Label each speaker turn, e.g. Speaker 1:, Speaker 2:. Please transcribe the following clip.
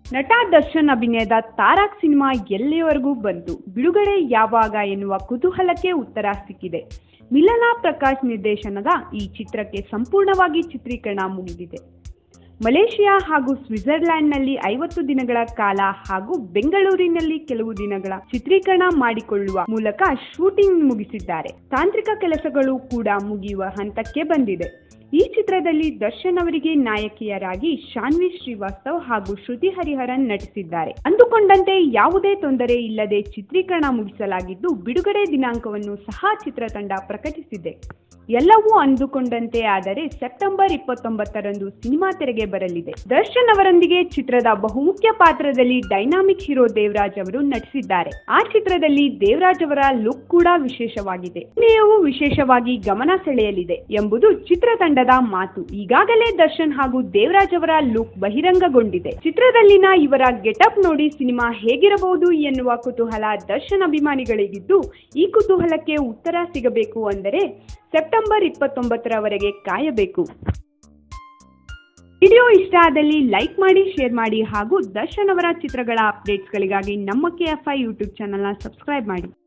Speaker 1: ನಟ ದರ್ಶನ್ ಅಭಿನಯದ ತಾರಾಕ್ ಸಿನಿಮಾ ಎಲ್ಲಿಯವರೆಗೂ ಬಂತು ಬಿಡುಗಡೆ ಯಾವಾಗ ಎನ್ನುವ ಕುತೂಹಲಕ್ಕೆ ಉತ್ತರ ಸಿಕ್ಕಿದೆ ಮಿಲನಾ ಪ್ರಕಾಶ್ ನಿರ್ದೇಶನದ ಈ ಚಿತ್ರಕ್ಕೆ ಸಂಪೂರ್ಣವಾಗಿ ಚಿತ್ರೀಕರಣ ಮುಗಿದಿದೆ ಮಲೇಷಿಯಾ ಹಾಗೂ ಸ್ವಿಟ್ಜರ್ಲ್ಯಾಂಡ್ನಲ್ಲಿ ಐವತ್ತು ದಿನಗಳ ಕಾಲ ಹಾಗೂ ಬೆಂಗಳೂರಿನಲ್ಲಿ ಕೆಲವು ದಿನಗಳ ಚಿತ್ರೀಕರಣ ಮಾಡಿಕೊಳ್ಳುವ ಮೂಲಕ ಶೂಟಿಂಗ್ ಮುಗಿಸಿದ್ದಾರೆ ತಾಂತ್ರಿಕ ಕೆಲಸಗಳು ಕೂಡ ಮುಗಿಯುವ ಹಂತಕ್ಕೆ ಬಂದಿದೆ ಈ ಚಿತ್ರದಲ್ಲಿ ದರ್ಶನ್ ಅವರಿಗೆ ನಾಯಕಿಯರಾಗಿ ಶಾನ್ವಿ ಶ್ರೀವಾಸ್ತವ್ ಹಾಗೂ ಶ್ರುತಿ ಹರಿಹರನ್ ನಟಿಸಿದ್ದಾರೆ ಅಂದುಕೊಂಡಂತೆ ಯಾವುದೇ ತೊಂದರೆ ಇಲ್ಲದೆ ಚಿತ್ರೀಕರಣ ಮುಗಿಸಲಾಗಿದ್ದು ಬಿಡುಗಡೆ ದಿನಾಂಕವನ್ನು ಸಹ ಚಿತ್ರತಂಡ ಪ್ರಕಟಿಸಿದೆ ಎಲ್ಲವೂ ಅಂದುಕೊಂಡಂತೆ ಆದರೆ ಸೆಪ್ಟೆಂಬರ್ ಇಪ್ಪತ್ತೊಂಬತ್ತರಂದು ಸಿನಿಮಾ ತೆರೆಗೆ ಬರಲಿದೆ ದರ್ಶನ್ ಅವರೊಂದಿಗೆ ಚಿತ್ರದ ಬಹುಮುಖ್ಯ ಪಾತ್ರದಲ್ಲಿ ಡೈನಾಮಿಕ್ ಹೀರೋ ದೇವರಾಜ್ ಅವರು ನಟಿಸಿದ್ದಾರೆ ಆ ಚಿತ್ರದಲ್ಲಿ ದೇವರಾಜ್ ಅವರ ಲುಕ್ ಕೂಡ ವಿಶೇಷವಾಗಿದೆ ಅಭಿನಯವು ವಿಶೇಷವಾಗಿ ಗಮನ ಸೆಳೆಯಲಿದೆ ಎಂಬುದು ಚಿತ್ರತಂಡದ ಮಾತು ಈಗಾಗಲೇ ದರ್ಶನ್ ಹಾಗೂ ದೇವರಾಜ್ ಅವರ ಲುಕ್ ಬಹಿರಂಗಗೊಂಡಿದೆ ಚಿತ್ರದಲ್ಲಿನ ಇವರ ಗೆಟಪ್ ನೋಡಿ ಸಿನಿಮಾ ಹೇಗಿರಬಹುದು ಎನ್ನುವ ಕುತೂಹಲ ದರ್ಶನ್ ಅಭಿಮಾನಿಗಳಿಗಿದ್ದು ಈ ಕುತೂಹಲಕ್ಕೆ ಉತ್ತರ ಸಿಗಬೇಕು ಅಂದರೆ ಸೆಪ್ಟೆಂಬರ್ ಇಪ್ಪತ್ತೊಂಬತ್ತರವರೆಗೆ ಕಾಯಬೇಕು ವಿಡಿಯೋ ಇಷ್ಟ ಆದಲ್ಲಿ ಲೈಕ್ ಮಾಡಿ ಶೇರ್ ಮಾಡಿ ಹಾಗೂ ದರ್ಶನ್ ಅವರ ಚಿತ್ರಗಳ ಅಪ್ಡೇಟ್ಸ್ಗಳಿಗಾಗಿ ನಮ್ಮ ಕೆ ಎಫ್ ಐ ಯೂಟ್ಯೂಬ್ ಚಾನಲ್ನ ಸಬ್ಸ್ಕ್ರೈಬ್ ಮಾಡಿ